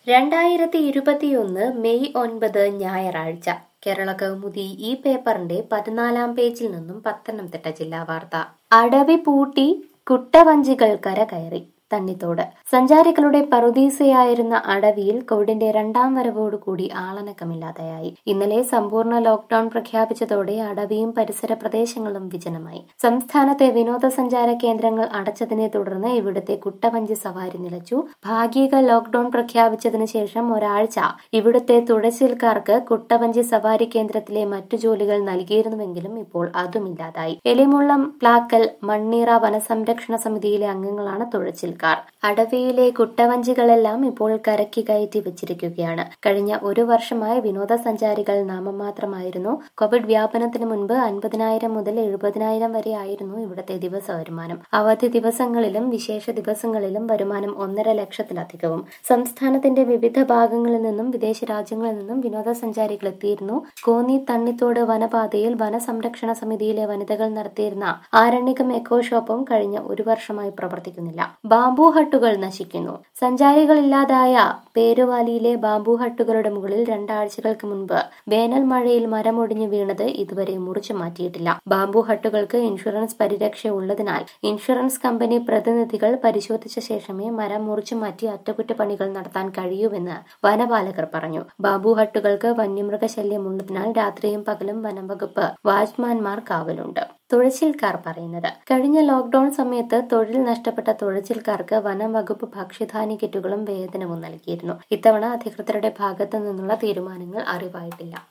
രണ്ടായിരത്തി ഇരുപത്തിയൊന്ന് മെയ് ഒൻപത് ഞായറാഴ്ച കേരള കൗമുദി ഈ പേപ്പറിന്റെ പതിനാലാം പേജിൽ നിന്നും പത്തനംതിട്ട ജില്ലാ വാർത്ത അടവി പൂട്ടി കുട്ടവഞ്ചികൾ കരകയറി തണ്ണിത്തോട് സഞ്ചാരികളുടെ പറുദീസയായിരുന്ന അടവിയിൽ കോവിഡിന്റെ രണ്ടാം വരവോടുകൂടി ആളനക്കമില്ലാതെയായി ഇന്നലെ സമ്പൂർണ്ണ ലോക്ഡൌൺ പ്രഖ്യാപിച്ചതോടെ അടവിയും പരിസര പ്രദേശങ്ങളും വിജനമായി സംസ്ഥാനത്തെ വിനോദസഞ്ചാര കേന്ദ്രങ്ങൾ അടച്ചതിനെ തുടർന്ന് ഇവിടുത്തെ കുട്ടവഞ്ചി സവാരി നിലച്ചു ഭാഗിക ലോക്ഡൌൺ പ്രഖ്യാപിച്ചതിനു ശേഷം ഒരാഴ്ച ഇവിടുത്തെ തുഴച്ചിൽക്കാർക്ക് കുട്ടവഞ്ചി സവാരി കേന്ദ്രത്തിലെ മറ്റു ജോലികൾ നൽകിയിരുന്നുവെങ്കിലും ഇപ്പോൾ അതുമില്ലാതായി എലിമുള്ളം പ്ലാക്കൽ മണ്ണീറ വനസംരക്ഷണ സമിതിയിലെ അംഗങ്ങളാണ് തുഴച്ചിൽക്കാർ അടവിയിലെ കുട്ടവഞ്ചികളെല്ലാം ഇപ്പോൾ കരയ്ക്ക് കയറ്റി വെച്ചിരിക്കുകയാണ് കഴിഞ്ഞ ഒരു വർഷമായി വിനോദസഞ്ചാരികൾ നാമമാത്രമായിരുന്നു കോവിഡ് വ്യാപനത്തിന് മുൻപ് അൻപതിനായിരം മുതൽ എഴുപതിനായിരം വരെ ആയിരുന്നു ഇവിടുത്തെ ദിവസ വരുമാനം അവധി ദിവസങ്ങളിലും വിശേഷ ദിവസങ്ങളിലും വരുമാനം ഒന്നര ലക്ഷത്തിലധികവും സംസ്ഥാനത്തിന്റെ വിവിധ ഭാഗങ്ങളിൽ നിന്നും വിദേശ രാജ്യങ്ങളിൽ നിന്നും വിനോദസഞ്ചാരികൾ എത്തിയിരുന്നു കോന്നി തണ്ണിത്തോട് വനപാതയിൽ വനസംരക്ഷണ സമിതിയിലെ വനിതകൾ നടത്തിയിരുന്ന ആരണ്യകം എക്കോ ഷോപ്പും കഴിഞ്ഞ ഒരു വർഷമായി പ്രവർത്തിക്കുന്നില്ല ബാംബു ഹട്ടുകൾ നശിക്കുന്നു സഞ്ചാരികളില്ലാതായ പേരുവാലിയിലെ ബാംബു ഹട്ടുകളുടെ മുകളിൽ രണ്ടാഴ്ചകൾക്ക് മുൻപ് വേനൽ മഴയിൽ മരമൊടിഞ്ഞു വീണത് ഇതുവരെ മുറിച്ചു മാറ്റിയിട്ടില്ല ബാംബു ഹട്ടുകൾക്ക് ഇൻഷുറൻസ് പരിരക്ഷ ഉള്ളതിനാൽ ഇൻഷുറൻസ് കമ്പനി പ്രതിനിധികൾ പരിശോധിച്ച ശേഷമേ മരം മുറിച്ചു മാറ്റി അറ്റകുറ്റപ്പണികൾ നടത്താൻ കഴിയൂവെന്ന് വനപാലകർ പറഞ്ഞു ബാംബു ഹട്ടുകൾക്ക് വന്യമൃഗശല്യം ഉള്ളതിനാൽ രാത്രിയും പകലും വനംവകുപ്പ് വാച്ച്മാൻമാർ കാവലുണ്ട് തുഴച്ചിൽക്കാർ പറയുന്നത് കഴിഞ്ഞ ലോക്ഡൌൺ സമയത്ത് തൊഴിൽ നഷ്ടപ്പെട്ട തുഴച്ചിൽക്കാർക്ക് വനം വകുപ്പ് ഭക്ഷ്യധാന്യ കിറ്റുകളും വേതനവും നൽകിയിരുന്നു ഇത്തവണ അധികൃതരുടെ ഭാഗത്തു നിന്നുള്ള തീരുമാനങ്ങൾ അറിവായിട്ടില്ല